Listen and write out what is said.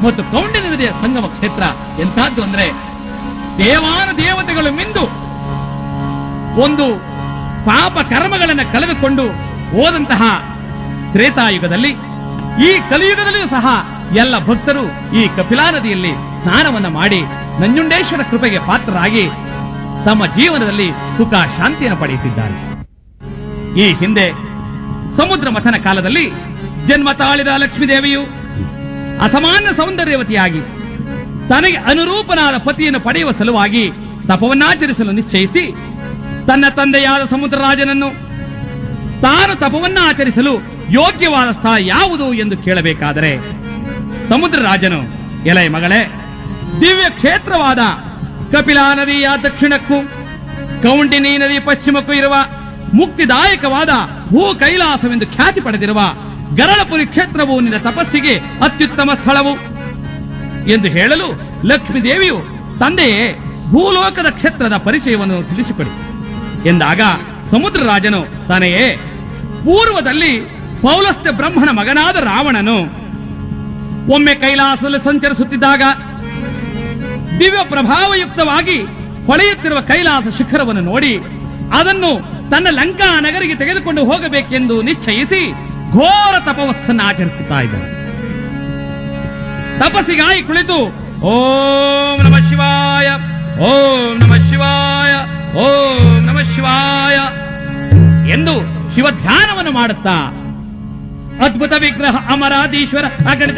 ಮತ್ತು ಕೌಂಡಿನ ನದಿಯ ಸಂಗಮ ಕ್ಷೇತ್ರ ಎಂತಹದ್ದು ಅಂದ್ರೆ ದೇವಾನ ದೇವತೆಗಳು ಮಿಂದು ಒಂದು ಪಾಪ ಕರ್ಮಗಳನ್ನು ಕಳೆದುಕೊಂಡು ಹೋದಂತಹ ತ್ರೇತಾಯುಗದಲ್ಲಿ ಈ ಕಲಿಯುಗದಲ್ಲಿಯೂ ಸಹ ಎಲ್ಲ ಭಕ್ತರು ಈ ಕಪಿಲಾ ನದಿಯಲ್ಲಿ ಸ್ನಾನವನ್ನ ಮಾಡಿ ನಂಜುಂಡೇಶ್ವರ ಕೃಪೆಗೆ ಪಾತ್ರರಾಗಿ ತಮ್ಮ ಜೀವನದಲ್ಲಿ ಸುಖ ಶಾಂತಿಯನ್ನು ಪಡೆಯುತ್ತಿದ್ದಾರೆ ಈ ಹಿಂದೆ ಸಮುದ್ರ ಮಥನ ಕಾಲದಲ್ಲಿ ಜನ್ಮ ತಾಳಿದ ಲಕ್ಷ್ಮೀದೇವಿಯು ಅಸಮಾನ್ಯ ಸೌಂದರ್ಯವತಿಯಾಗಿ ತನಗೆ ಅನುರೂಪನಾದ ಪತಿಯನ್ನು ಪಡೆಯುವ ಸಲುವಾಗಿ ತಪವನ್ನಾಚರಿಸಲು ನಿಶ್ಚಯಿಸಿ ತನ್ನ ತಂದೆಯಾದ ಸಮುದ್ರರಾಜನನ್ನು ತಾನು ತಪವನ್ನ ಆಚರಿಸಲು ಯೋಗ್ಯವಾದ ಸ್ಥಳ ಯಾವುದು ಎಂದು ಕೇಳಬೇಕಾದರೆ ಸಮುದ್ರರಾಜನು ಎಲೆ ಮಗಳೇ ದಿವ್ಯ ಕ್ಷೇತ್ರವಾದ ಕಪಿಲಾ ನದಿಯ ದಕ್ಷಿಣಕ್ಕೂ ಕೌಂಡಿನಿ ನದಿ ಪಶ್ಚಿಮಕ್ಕೂ ಇರುವ ಮುಕ್ತಿದಾಯಕವಾದ ಭೂ ಕೈಲಾಸವೆಂದು ಖ್ಯಾತಿ ಪಡೆದಿರುವ ಗರಳಪುರಿ ಕ್ಷೇತ್ರವು ನಿನ್ನ ತಪಸ್ಸಿಗೆ ಅತ್ಯುತ್ತಮ ಸ್ಥಳವು ಎಂದು ಹೇಳಲು ಲಕ್ಷ್ಮೀ ದೇವಿಯು ತಂದೆಯೇ ಭೂಲೋಕದ ಕ್ಷೇತ್ರದ ಪರಿಚಯವನ್ನು ತಿಳಿಸಿಕೊಡಿ ಎಂದಾಗ ಸಮುದ್ರ ರಾಜನು ತಾನೆಯೇ ಪೂರ್ವದಲ್ಲಿ ಪೌಲಸ್ತ್ಯ ಬ್ರಹ್ಮನ ಮಗನಾದ ರಾವಣನು ಒಮ್ಮೆ ಕೈಲಾಸದಲ್ಲಿ ಸಂಚರಿಸುತ್ತಿದ್ದಾಗ ದಿವ್ಯ ಪ್ರಭಾವಯುಕ್ತವಾಗಿ ಹೊಳೆಯುತ್ತಿರುವ ಕೈಲಾಸ ಶಿಖರವನ್ನು ನೋಡಿ ಅದನ್ನು ತನ್ನ ಲಂಕಾ ನಗರಿಗೆ ತೆಗೆದುಕೊಂಡು ಹೋಗಬೇಕೆಂದು ನಿಶ್ಚಯಿಸಿ ಘೋರ ತಪವಸ್ಸನ್ನು ಆಚರಿಸುತ್ತಾ ಇದ್ದರು ತಪಸ್ಸಿಗಾಗಿ ಕುಳಿತು ಓಂ ನಮ ಶಿವಾಯ ಓಂ ನಮ ಶಿವಾಯ ಓಂ ನಮ ಶಿವಾಯ ಎಂದು ಶಿವ ಧ್ಯಾನವನ್ನು ಮಾಡುತ್ತಾ ಅದ್ಭುತ ವಿಗ್ರಹ ಅಮರಾಧೀಶ್ವರ ಅಗಣಿತ